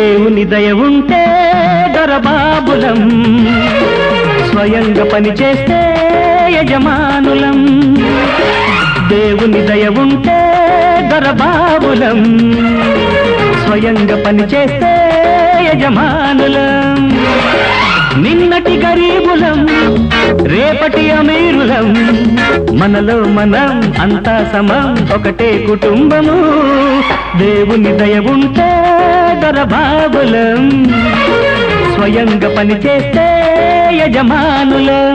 దేవుని దయ ఉంటే దొరబాబులం స్వయంగా పని చేస్తే యజమానులం దేవుని దయ ఉంటే దొరబాబులం స్వయంగా పని చేస్తే యజమానులం నిన్నటి గరీబులం రేపటి అమీరులం మనలో మనం అంతా సమం ఒకటే కుటుంబము దేవుని దయ ఉంటే దొరబాబులం స్వయంగా పని చేస్తే యజమానులం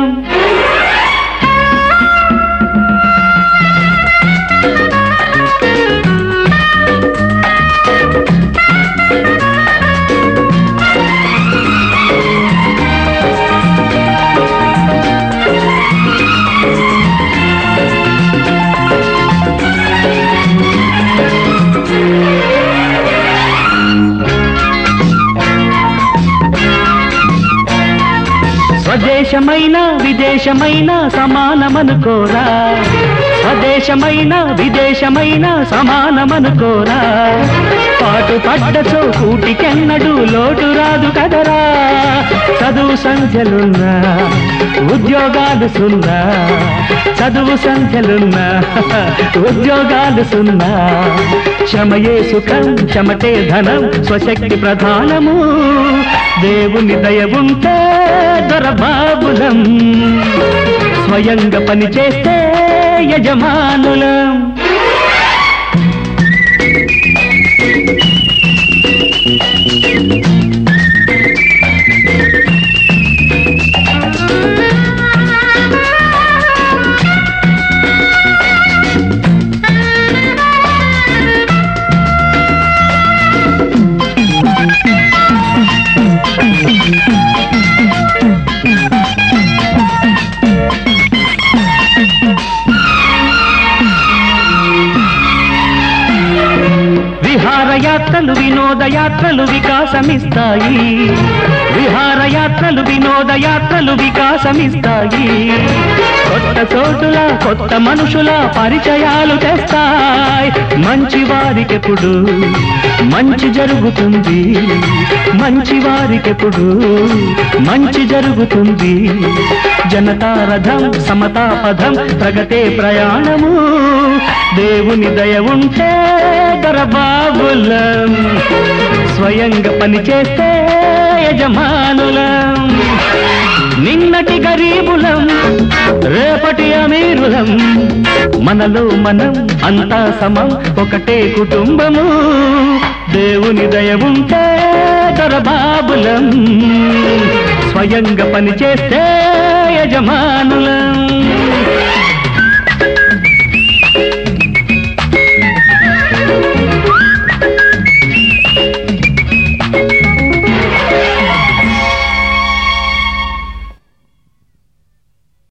స్వదేశమైన విదేశమైన సమానమనుకోరా స్వదేశమైన విదేశమైన సమానమనుకోరా పాటు పడ్డచో కూటికెన్నడు లోటు రాదు కదరా చదువు సంఖ్యలున్నా ఉద్యోగాలు సున్నా చదువు సంఖ్యలున్నా ఉద్యోగాలు సున్నా క్షమయే సుఖం క్షమతే ధనం స్వశక్తి ప్రధానము దేవుని దయ ఉంటే దొరబాబులం స్వయంగా పని చేస్తే యజమానులం విహారయాత్రలు వినోదయాత్రలు వికాసమిస్తాయి విహారయాత్రలు వినోదయాత్రలు వికాసమిస్తాయి కొత్త చోటుల కొత్త మనుషుల పరిచయాలు తెస్తాయి మంచి వారికెప్పుడు మంచి జరుగుతుంది మంచి వారికెప్పుడు మంచి జరుగుతుంది జనతారథం సమతాపథం ప్రగతే ప్రయాణము దేవుని దయ ఉంటే దొరబాబులం స్వయంగా పని చేస్తే యజమానులం నిన్నటి గరీబులం రేపటి అమీరులం మనలో మనం అంతా సమం ఒకటే కుటుంబము దేవుని దయ ఉంటే దొరబాబులం స్వయంగా పని చేస్తే యజమానులం